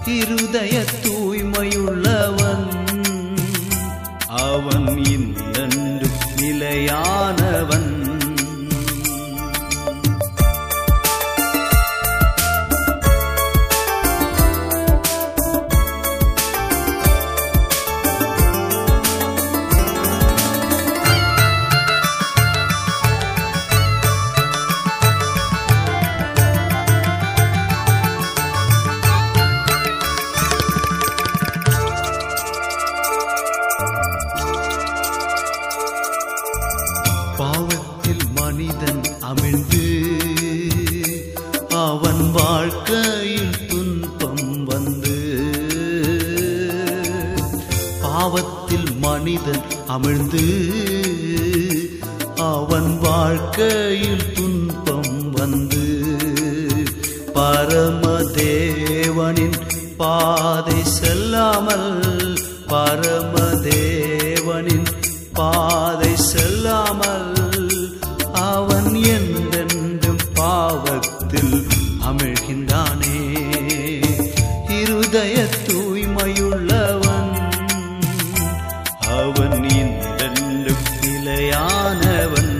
இருதய தூய்மையுள்ளவன் அவன் இன்னென்று நிலையானவன் பாவத்தில் மனிதன் அமிழ்ந்து அவன் வாழ்க்கையில் துன்பம் வந்து பாவத்தில் மனிதன் அமிழ்ந்து அவன் வாழ்க்கையில் துன்பம் வந்து பரமதேவனின் பாதை செல்லாமல் பரமதேவனின் பாதை செல்லாமல் அவன் என்றென்றும் பாவத்தில் அமிழ்கின்றானே இருதய தூய்மையுள்ளவன் அவன் என்றென்றும் நிலையானவன்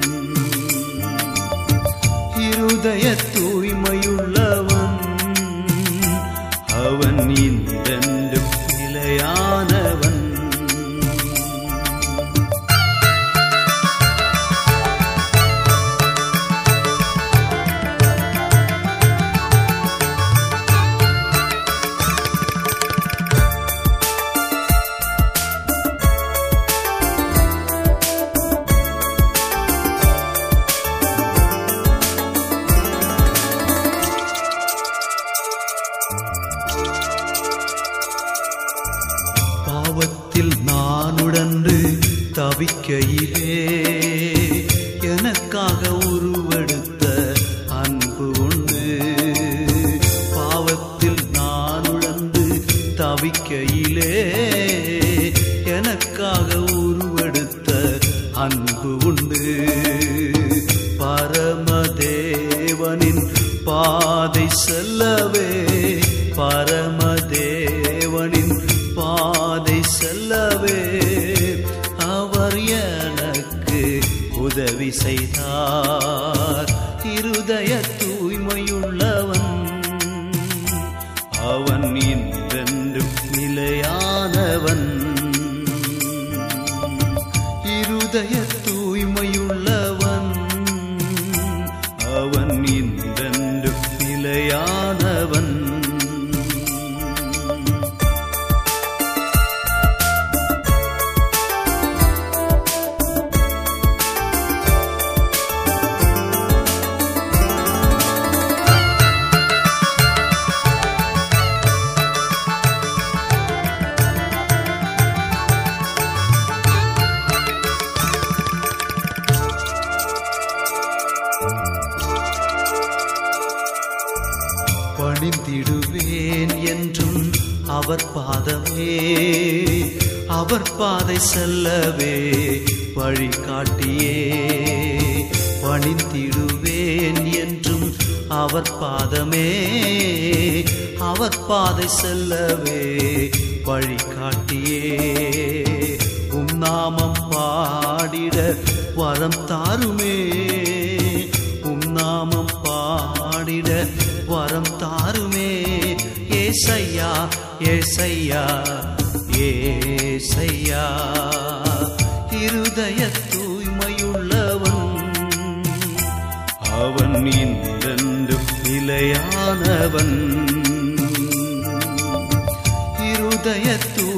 இருதய தூய்மையுள்ளவன் அவன் என்றென்றும் நிலையானவன் பாவத்தில் நான் உடன்று தவிக்கையிலே எனக்காக உருவெடுத்த அன்பு உண்டு பாவத்தில் நான் உழந்து தவிக்கையிலே எனக்காக உருவெடுத்த அன்பு உண்டு பரமதேவனின் பாதை செல்லவே பரமதேவனின் பாதை செல்லவே அவர் எனக்கு உதவி செய்தார் இருதய தூய்மையுள்ளவன் அவன் இன்றென்றும் நிலையானவன் இருதய தூய்மையுள்ளவன் அவன் இன்றென்றும் நிலையானவன் பணிந்திடுவேன் என்றும் அவர் பாதமே அவர் பாதை செல்லவே வழிகாட்டியே பணிந்திடுவேன் என்றும் அவர் பாதமே அவர் பாதை செல்லவே வழிகாட்டியே உம் நாமம் பாடிட வரம் தாருமே உம் நாமம் பாடிட வரம் தாருமே ஏசையா ஏசையா ஏசையா இருதய தூய்மையுள்ளவன் அவன் இன்றென்றும் நிலையானவன் இருதய தூ